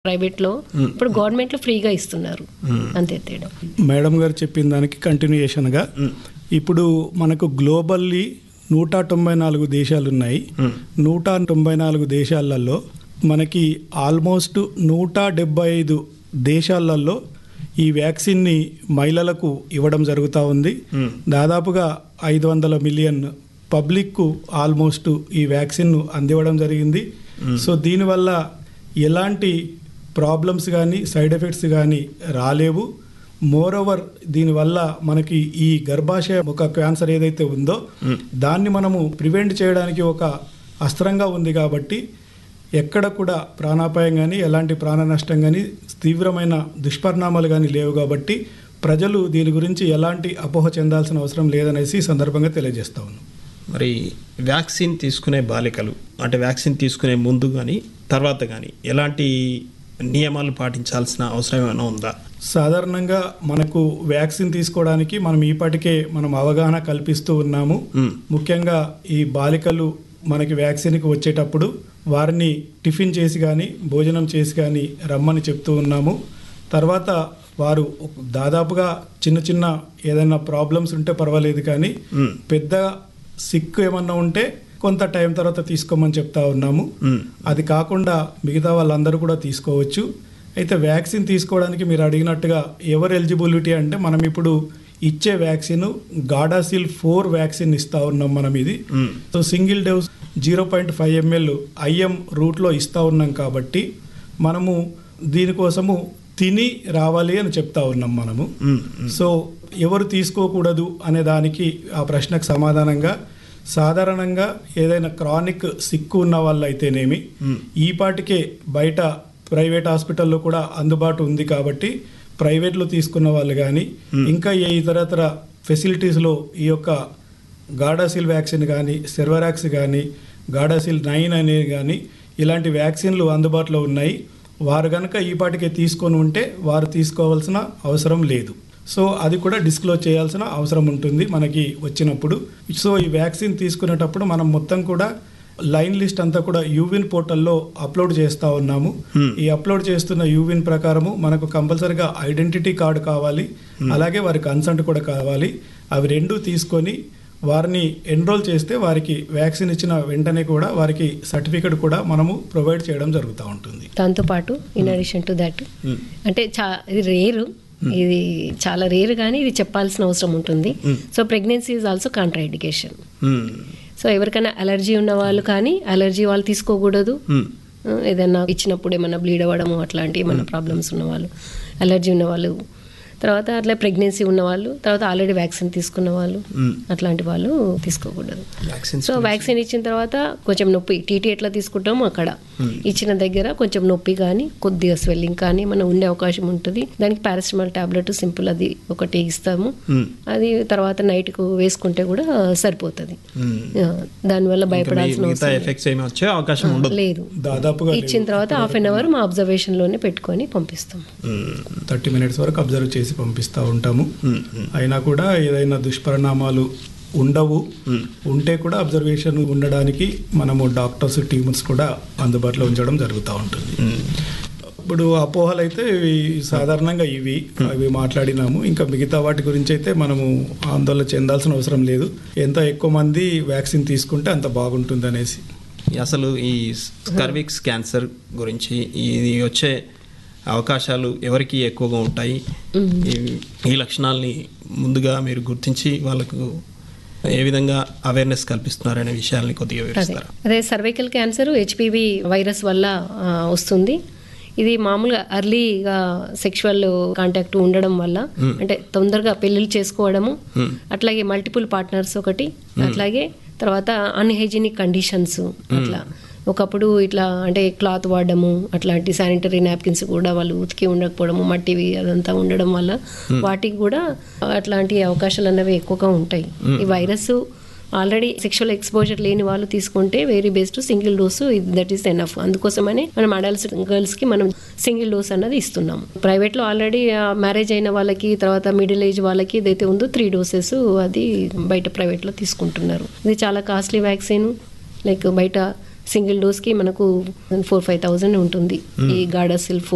ప్రైవేట్లో ఇప్పుడు గవర్నమెంట్లో ఫ్రీగా ఇస్తున్నారు అంతే తేడా మేడం గారు చెప్పిన దానికి కంటిన్యూయేషన్గా ఇప్పుడు మనకు గ్లోబల్లీ నూట తొంభై నాలుగు దేశాలు ఉన్నాయి నూట తొంభై నాలుగు దేశాలలో మనకి ఆల్మోస్ట్ నూట డెబ్బై ఐదు దేశాలలో ఈ వ్యాక్సిన్ని మహిళలకు ఇవ్వడం జరుగుతూ ఉంది దాదాపుగా ఐదు వందల మిలియన్ పబ్లిక్కు ఆల్మోస్ట్ ఈ వ్యాక్సిన్ను అందివ్వడం జరిగింది సో దీనివల్ల ఎలాంటి ప్రాబ్లమ్స్ కానీ సైడ్ ఎఫెక్ట్స్ కానీ రాలేవు మోర్ ఓవర్ దీనివల్ల మనకి ఈ గర్భాశయ ఒక క్యాన్సర్ ఏదైతే ఉందో దాన్ని మనము ప్రివెంట్ చేయడానికి ఒక అస్త్రంగా ఉంది కాబట్టి ఎక్కడ కూడా ప్రాణాపాయం కానీ ఎలాంటి ప్రాణ నష్టం కానీ తీవ్రమైన దుష్పరిణామాలు కానీ లేవు కాబట్టి ప్రజలు దీని గురించి ఎలాంటి అపోహ చెందాల్సిన అవసరం లేదనేసి ఈ సందర్భంగా తెలియజేస్తా ఉన్నాం మరి వ్యాక్సిన్ తీసుకునే బాలికలు అంటే వ్యాక్సిన్ తీసుకునే ముందు కానీ తర్వాత కానీ ఎలాంటి నియమాలు పాటించాల్సిన అవసరం ఏమైనా ఉందా సాధారణంగా మనకు వ్యాక్సిన్ తీసుకోవడానికి మనం ఈపాటికే మనం అవగాహన కల్పిస్తూ ఉన్నాము మ్మ్. ముఖ్యంగా ఈ బాలికలు మనకి వ్యాక్సిన్కి వచ్చేటప్పుడు వారిని టిఫిన్ చేసి కానీ భోజనం చేసి కానీ రమ్మని చెప్తూ ఉన్నాము తర్వాత వారు దాదాపుగా చిన్న చిన్న ఏదైనా ప్రాబ్లమ్స్ ఉంటే పర్వాలేదు కానీ మ్మ్. పెద్ద సిక్ ఏమన్నా ఉంటే కొంత టైం తర్వాత తీసుకోమని చెప్తా ఉన్నాము మ్మ్. అది కాకుండా మిగతా వాళ్ళందరూ కూడా తీసుకోవచ్చు అయితే వ్యాక్సిన్ తీసుకోవడానికి మీరు అడిగినట్టుగా ఎవరు ఎలిజిబిలిటీ అంటే మనం ఇప్పుడు ఇచ్చే వ్యాక్సిన్ గాడాసిల్ ఫోర్ వ్యాక్సిన్ ఇస్తా ఉన్నాం మనం ఇది మ్మ్. So single dose zero point five ML IM రూట్లో ఇస్తూ ఉన్నాం కాబట్టి మనము దీనికోసము తిని రావాలి అని చెప్తా ఉన్నాం మనము మ్మ్. సో ఎవరు తీసుకోకూడదు అనే దానికి ఆ ప్రశ్నకు సమాధానంగా సాధారణంగా ఏదైనా క్రానిక్ సిక్కు ఉన్న వాళ్ళు అయితేనేమి ఈ పాటికే బయట ప్రైవేట్ హాస్పిటల్లో కూడా అందుబాటు ఉంది కాబట్టి ప్రైవేట్లో తీసుకున్న వాళ్ళు కానీ ఇంకా ఏ ఇతరతర ఫెసిలిటీస్లో ఈ యొక్క గాడాసిల్ వ్యాక్సిన్ కానీ సెర్వరాక్స్ కానీ గాడాసిల్ నైన్ అనేది కానీ ఇలాంటి వ్యాక్సిన్లు అందుబాటులో ఉన్నాయి వారు కనుక ఈ పాటికే తీసుకొని ఉంటే వారు తీసుకోవాల్సిన అవసరం లేదు సో అది కూడా డిస్క్లోజ్ చేయాల్సిన అవసరం ఉంటుంది మనకి వచ్చినప్పుడు సో ఈ వ్యాక్సిన్ తీసుకునేటప్పుడు మనం మొత్తం కూడా లైన్ లిస్ట్ అంతా కూడా యూవిన్ పోర్టల్లో అప్లోడ్ చేస్తూ ఉన్నాము ఈ అప్లోడ్ చేస్తున్న యూవిన్ ప్రకారము మనకు కంపల్సరిగా ఐడెంటిటీ కార్డు కావాలి అలాగే వారి కన్సంట్ కూడా కావాలి అవి రెండు తీసుకొని వారిని ఎన్రోల్ చేస్తే వారికి వ్యాక్సిన్ ఇచ్చిన వెంటనే కూడా వారికి సర్టిఫికెట్ కూడా మనము ప్రొవైడ్ చేయడం జరుగుతూ ఉంటుంది దాంతోపాటు ఇన్ అడిషన్ టు దట్ అంటే చా ఇది రేరు ఇది చాలా రేరు కానీ ఇది చెప్పాల్సిన అవసరం ఉంటుంది so pregnancy is also contraindication మ్మ్. సో ఎవరికైనా అలర్జీ ఉన్న వాళ్ళు కానీ అలర్జీ వాళ్ళు తీసుకోకూడదు మ్మ్. ఏదైనా ఇచ్చినప్పుడు ఏమైనా బ్లీడ్ అవ్వడము అట్లాంటి ఏమైనా ప్రాబ్లమ్స్ ఉన్న వాళ్ళు అలర్జీ ఉన్న వాళ్ళు తర్వాత అట్లా ప్రెగ్నెన్సీ ఉన్న వాళ్ళు తర్వాత ఆల్రెడీ వ్యాక్సిన్ తీసుకున్న వాళ్ళు మ్మ్. అట్లాంటి వాళ్ళు తీసుకోకూడదు వ్యాక్సిన్స్ సో వ్యాక్సిన్ ఇచ్చిన తర్వాత కొంచెం నొప్పి టీటీ ఎట్లా తీసుకుంటామో అక్కడ ఇచ్చిన దగ్గర కొంచెం నొప్పి కానీ కొద్దిగా స్వెల్లింగ్ కానీ మనం ఉండే అవకాశం ఉంటుంది దానికి పారాసిటమాల్ టాబ్లెట్ సింపుల్ అది ఒకటి ఇస్తాము మ్మ్. అది తర్వాత నైట్కు వేసుకుంటే కూడా సరిపోతుంది మ్మ్. ఆ, దానివల్ల ఇంకా భయపడాల్సిన మిగతా అవసరం ఎఫెక్ట్స్ ఏమి వచ్చే అవకాశం ఉండదు లేదు దాదాపుగా ఇచ్చిన తర్వాత హాఫ్ అన్ అవర్ మా అబ్జర్వేషన్లోనే పెట్టుకొని పంపిస్తాం మ్మ్. థర్టీ మినిట్స్ వరకు అబ్జర్వ్ చేసి పంపిస్తూ ఉంటాము మ్మ్. మ్మ్. అయినా కూడా ఏదైనా దుష్పరిణామాలు ఉండవు ఉంటే కూడా అబ్జర్వేషన్ ఉండడానికి మనము డాక్టర్స్ టీమ్స్ కూడా అందుబాటులో ఉంచడం జరుగుతూ ఉంటుంది ఇప్పుడు అపోహలు అయితే ఇవి సాధారణంగా ఇవి అవి మాట్లాడినాము ఇంకా మిగతా వాటి గురించి అయితే మనము ఆందోళన చెందాల్సిన అవసరం లేదు ఎంత ఎక్కువ మంది వ్యాక్సిన్ తీసుకుంటే అంత బాగుంటుంది అనేసి అసలు ఈ స్కర్విక్స్ క్యాన్సర్ గురించి ఇది వచ్చే అవకాశాలు ఎవరికి ఎక్కువగా ఉంటాయి ఈ- ఈ లక్షణాలని ముందుగా మీరు గుర్తించి వాళ్ళకు ఏ విధంగా అవేర్నెస్ కల్పిస్తున్నారనే విషయాల్ని కొద్దిగా అదే వివరిస్తారా అదే సర్వైకల్ క్యాన్సర్ హెచ్పివి వైరస్ వల్ల ఆ, వస్తుంది ఇది మామూలుగా అర్లీగా సెక్షువల్ కాంటాక్ట్ ఉండడం వల్ల అంటే తొందరగా పెళ్ళిళ్ళు చేసుకోవడము అట్లాగే మల్టిపుల్ పార్ట్నర్స్ ఒకటి అట్లాగే తర్వాత అన్హైజీనిక్ కండిషన్స్ అట్లా ఒకప్పుడు ఇట్లా అంటే క్లాత్ వాడడము అట్లాంటి శానిటరీ నాప్కిన్స్ కూడా వాళ్ళు ఉతికి ఉండకపోవడము మట్టివి అదంతా ఉండడం వల్ల వాటికి కూడా అట్లాంటి అవకాశాలు అన్నవి ఎక్కువగా ఉంటాయి ఈ వైరస్ ఆల్రెడీ సెక్షువల్ ఎక్స్పోజర్ లేని వాళ్ళు తీసుకుంటే very best single dose that is enough అందుకోసమనే మనం అడల్ట్స్ గర్ల్స్ కి మనం సింగిల్ డోస్ అన్నది ఇస్తున్నాం ప్రైవేట్ లో ఆల్రెడీ మ్యారేజ్ అయిన వాళ్ళకి తర్వాత మిడిల్ ఏజ్ వాళ్ళకి ఏదైతే ఉందో త్రీ డోసెస్ అది బయట ప్రైవేట్ లో తీసుకుంటున్నారు ఇది చాలా కాస్ట్లీ వ్యాక్సిన్ లైక్ బయట సింగిల్ డోస్ కి మనకు ఫోర్ ఫైవ్ థౌజండ్ ఉంటుంది ఈ గాడాసిల్